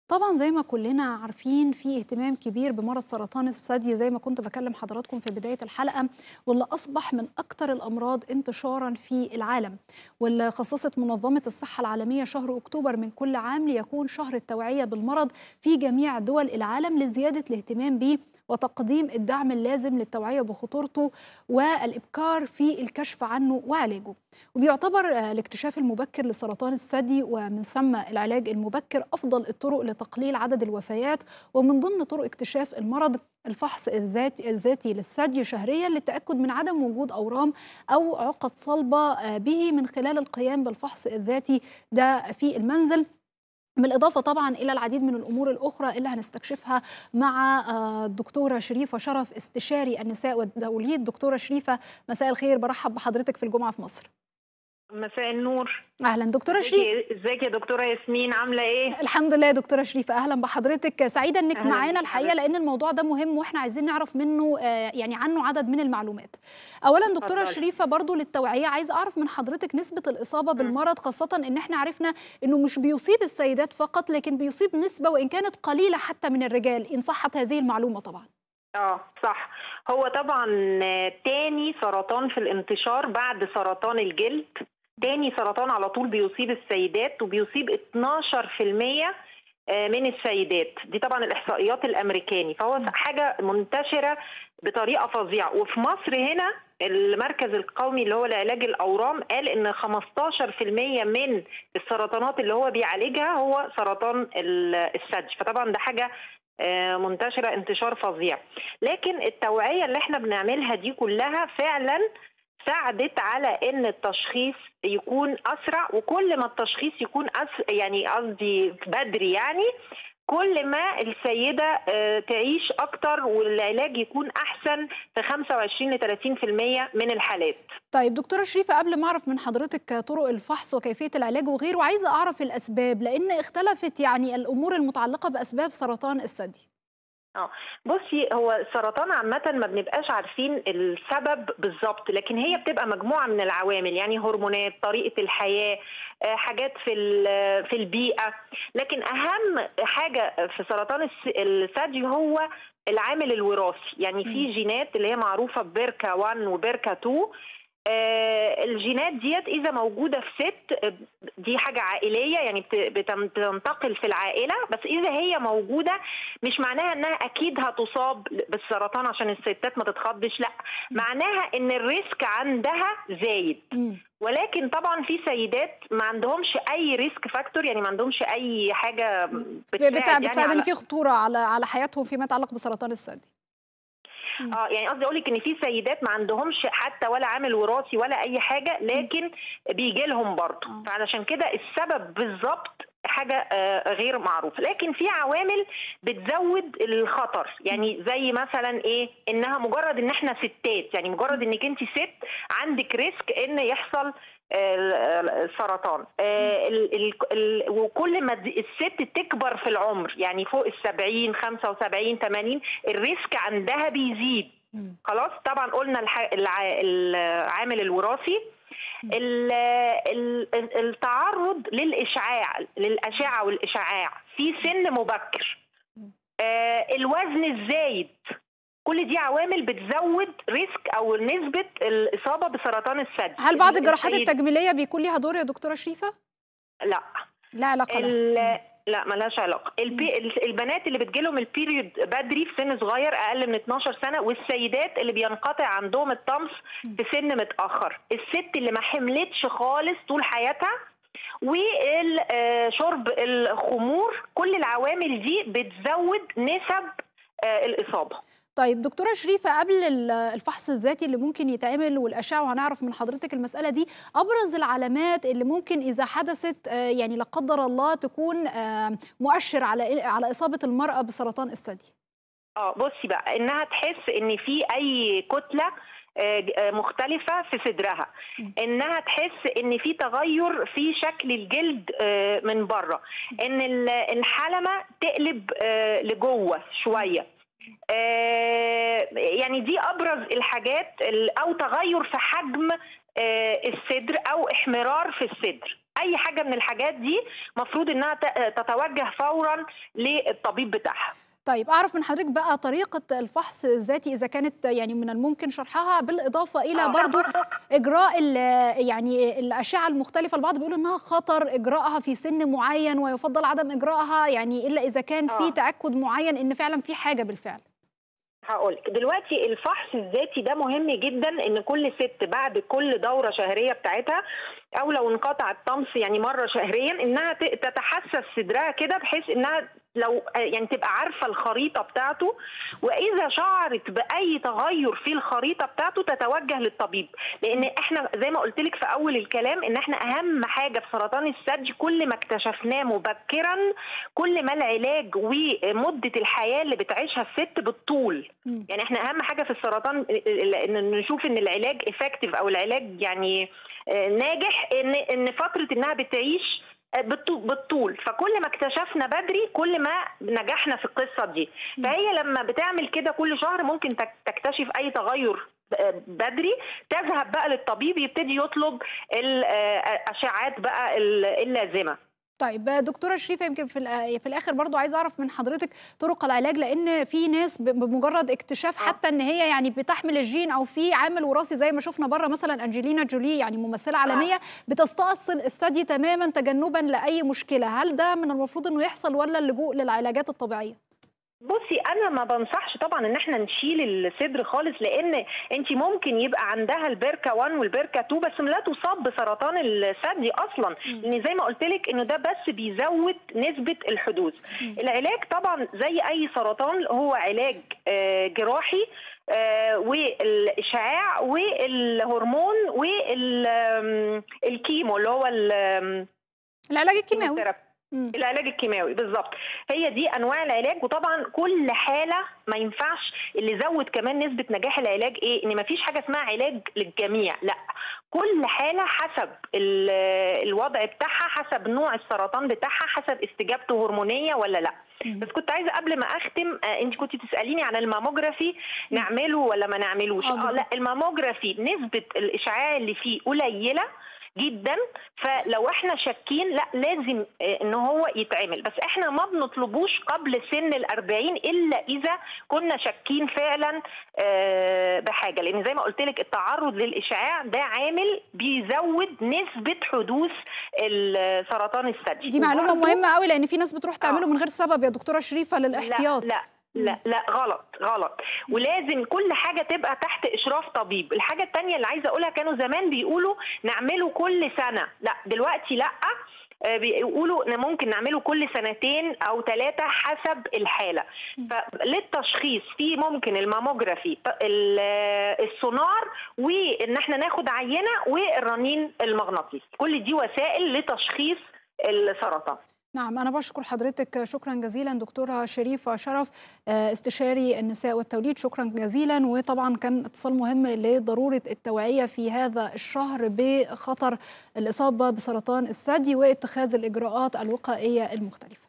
طبعا زي ما كلنا عارفين في اهتمام كبير بمرض سرطان الثدي زي ما كنت بكلم حضراتكم في بداية الحلقة واللي أصبح من أكثر الأمراض انتشارا في العالم واللي خصصت منظمة الصحة العالمية شهر أكتوبر من كل عام ليكون شهر التوعية بالمرض في جميع دول العالم لزيادة الاهتمام به وتقديم الدعم اللازم للتوعية بخطورته والإبكار في الكشف عنه وعلاجه وبيعتبر الاكتشاف المبكر لسرطان الثدي ومن ثم العلاج المبكر أفضل الطرق لتقليل عدد الوفيات ومن ضمن طرق اكتشاف المرض الفحص الذاتي الذاتي للثدي شهريا للتأكد من عدم وجود أورام أو عقد صلبة به من خلال القيام بالفحص الذاتي ده في المنزل بالإضافة طبعا إلى العديد من الأمور الأخرى اللي هنستكشفها مع الدكتورة شريفة شرف استشاري النساء والتوليد دكتورة شريفة مساء الخير برحب بحضرتك في الجمعة في مصر مساء النور اهلا دكتوره شريف ازيك يا دكتوره ياسمين عامله ايه الحمد لله يا دكتوره شريفه اهلا بحضرتك سعيده انك أهلاً معانا الحقيقه بحضرتك. لان الموضوع ده مهم واحنا عايزين نعرف منه آه، يعني عنه عدد من المعلومات اولا دكتوره اتفضلي. شريفه برضو للتوعيه عايز اعرف من حضرتك نسبه الاصابه بالمرض خاصه ان احنا عرفنا انه مش بيصيب السيدات فقط لكن بيصيب نسبه وان كانت قليله حتى من الرجال ان صحت هذه المعلومه طبعا اه صح هو طبعا آه، تاني سرطان في الانتشار بعد سرطان الجلد تاني سرطان على طول بيصيب السيدات وبيصيب 12% آه، من السيدات دي طبعا الاحصائيات الامريكاني فهو حاجه منتشره بطريقه فظيعه وفي مصر هنا المركز القومي اللي هو لعلاج الاورام قال ان 15% من السرطانات اللي هو بيعالجها هو سرطان ال- الثدي فطبعا ده حاجه آه، منتشره انتشار فظيع لكن التوعيه اللي احنا بنعملها دي كلها فعلا ساعدت على ان التشخيص يكون اسرع وكل ما التشخيص يكون أس... يعني قصدي بدري يعني كل ما السيده آه، تعيش اكتر والعلاج يكون احسن في 25 ل 30% من الحالات طيب دكتورة شريفة قبل ما أعرف من حضرتك طرق الفحص وكيفية العلاج وغيره عايزة أعرف الأسباب لأن اختلفت يعني الأمور المتعلقة بأسباب سرطان الثدي اه بصي هو السرطان عامة ما بنبقاش عارفين السبب بالظبط لكن هي بتبقى مجموعة من العوامل يعني هرمونات طريقة الحياة آه، حاجات في ال- في البيئة لكن أهم حاجة في سرطان الس- الثدي هو العامل الوراثي يعني في جينات اللي هي معروفة ببركا 1 وبركا 2 آه، الجينات ديت اذا موجوده في ست آه، دي حاجه عائليه يعني بت- بتم- بتنتقل في العائله بس اذا هي موجوده مش معناها انها اكيد هتصاب بالسرطان عشان الستات ما تتخضش لا معناها ان الريسك عندها زايد مم. ولكن طبعا في سيدات ما عندهمش اي ريسك فاكتور يعني ما عندهمش اي حاجه بتاع بتساعد بتساعد يعني إن في خطورة على على حياتهم فيما يتعلق بسرطان الثدي اه يعني قصدي اقول لك ان في سيدات ما عندهمش حتى ولا عامل وراثي ولا اي حاجه لكن بيجي لهم برضه آه. فعلشان كده السبب بالظبط حاجه آه، غير معروفه لكن في عوامل بتزود الخطر يعني زي مثلا ايه انها مجرد ان احنا ستات يعني مجرد انك انت ست عندك ريسك ان يحصل آه، السرطان آه، ال- ال- ال- وكل ما د- الست تكبر في العمر يعني فوق السبعين خمسة وسبعين تمانين الريسك عندها بيزيد مم. خلاص طبعا قلنا الح... الع... العامل الوراثي ال... ال... التعرض للإشعاع للأشعة والإشعاع في سن مبكر آه الوزن الزايد كل دي عوامل بتزود ريسك او نسبه الاصابه بسرطان الثدي هل بعض الجراحات السيد- التجميلية بيكون ليها دور يا دكتورة شريفة؟ لا لا علاقة لها ال... لا ملهاش علاقه البي... البنات اللي بتجيلهم البيريود بدري في سن صغير اقل من 12 سنه والسيدات اللي بينقطع عندهم الطمس في سن متاخر الست اللي ما حملتش خالص طول حياتها وشرب الخمور كل العوامل دي بتزود نسب آه، الاصابه طيب دكتورة شريفة قبل ال- الفحص الذاتي اللي ممكن يتعمل والأشعة وهنعرف من حضرتك المسألة دي أبرز العلامات اللي ممكن إذا حدثت آه، يعني لا قدر الله تكون آه، مؤشر على على إصابة المرأة بسرطان الثدي اه بصي بقى انها تحس ان في اي كتله آه، ج- آه، مختلفة في صدرها انها تحس ان في تغير في شكل الجلد آه، من بره ان ال- الحلمة تقلب آه، لجوه شوية آه، يعني دي ابرز الحاجات ال- او تغير في حجم آه، الصدر او احمرار في الصدر اي حاجه من الحاجات دي مفروض انها ت- تتوجه فورا للطبيب بتاعها طيب اعرف من حضرتك بقى طريقه الفحص الذاتي اذا كانت يعني من الممكن شرحها بالاضافه الى آه، برضو اجراء ال- يعني الاشعه المختلفه البعض بيقول انها خطر اجراءها في سن معين ويفضل عدم اجراءها يعني الا اذا كان في آه. تاكد معين ان فعلا في حاجه بالفعل هقولك دلوقتي الفحص الذاتي ده مهم جدا ان كل ست بعد كل دوره شهريه بتاعتها او لو انقطع الطمس يعني مره شهريا انها ت- تتحسس صدرها كده بحيث انها لو يعني تبقى عارفه الخريطه بتاعته واذا شعرت باي تغير في الخريطه بتاعته تتوجه للطبيب لان احنا زي ما قلت لك في اول الكلام ان احنا اهم حاجه في سرطان الثدي كل ما اكتشفناه مبكرا كل ما العلاج ومده الحياه اللي بتعيشها الست بالطول مم. يعني احنا اهم حاجه في السرطان ان نشوف ان العلاج افكتيف او العلاج يعني آه، ناجح ان ان فتره انها بتعيش آه، بالطو- بالطول فكل ما اكتشفنا بدري كل ما نجحنا في القصه دي فهي لما بتعمل كده كل شهر ممكن تك- تكتشف اي تغير آه، بدري تذهب بقى للطبيب يبتدي يطلب الاشعاعات بقى ال- اللازمه طيب دكتوره شريفه يمكن في الآ- في الاخر برضو عايزه اعرف من حضرتك طرق العلاج لان في ناس ب- بمجرد اكتشاف آه. حتى ان هي يعني بتحمل الجين او في عامل وراثي زي ما شفنا بره مثلا انجلينا جولي يعني ممثله عالميه بتستأصل الثدي تماما تجنبا لاي مشكله هل ده من المفروض انه يحصل ولا اللجوء للعلاجات الطبيعيه بصي انا ما بنصحش طبعا ان احنا نشيل الصدر خالص لان انت ممكن يبقى عندها البركه 1 والبركه 2 بس لا تصاب بسرطان الثدي اصلا لان زي ما قلت لك انه ده بس بيزود نسبه الحدوث العلاج طبعا زي اي سرطان هو علاج آه، جراحي آه، والاشعاع والهرمون والكيمو اللي هو ال- العلاج الكيماوي الكيموثيرابي. مم. العلاج الكيماوي بالظبط هي دي انواع العلاج وطبعا كل حاله ما ينفعش اللي زود كمان نسبه نجاح العلاج ايه ان ما فيش حاجه اسمها علاج للجميع لا كل حاله حسب ال- الوضع بتاعها حسب نوع السرطان بتاعها حسب استجابته هرمونيه ولا لا مم. بس كنت عايزه قبل ما اختم آه، انت كنت تساليني عن الماموجرافي نعمله ولا ما نعملوش آه، اه بالظبط. لا الماموجرافي نسبه الاشعاع اللي فيه قليله جدا فلو احنا شاكين لا لازم آه، ان هو يتعمل بس احنا ما بنطلبوش قبل سن الأربعين الا اذا كنا شاكين فعلا آه، بحاجه لان زي ما قلت لك التعرض للاشعاع ده عامل بيزود نسبه حدوث ال- سرطان الثدي دي معلومه وبرضه- مهمه قوي لان في ناس بتروح تعمله من غير سبب يا دكتوره شريفه للاحتياط لا لا لا لا غلط غلط ولازم كل حاجه تبقى تحت اشراف طبيب الحاجه التانية اللي عايزه اقولها كانوا زمان بيقولوا نعمله كل سنه لا دلوقتي لا آه، بيقولوا ان ممكن نعمله كل سنتين او ثلاثه حسب الحاله فللتشخيص في ممكن الماموجرافي ال- السونار وان احنا ناخد عينه والرنين المغناطيسي كل دي وسائل لتشخيص السرطان نعم أنا بشكر حضرتك شكرا جزيلا دكتورة شريفة شرف آه، استشاري النساء والتوليد شكرا جزيلا وطبعا كان اتصال مهم لضرورة التوعية في هذا الشهر بخطر الإصابة بسرطان الثدي واتخاذ الإجراءات الوقائية المختلفة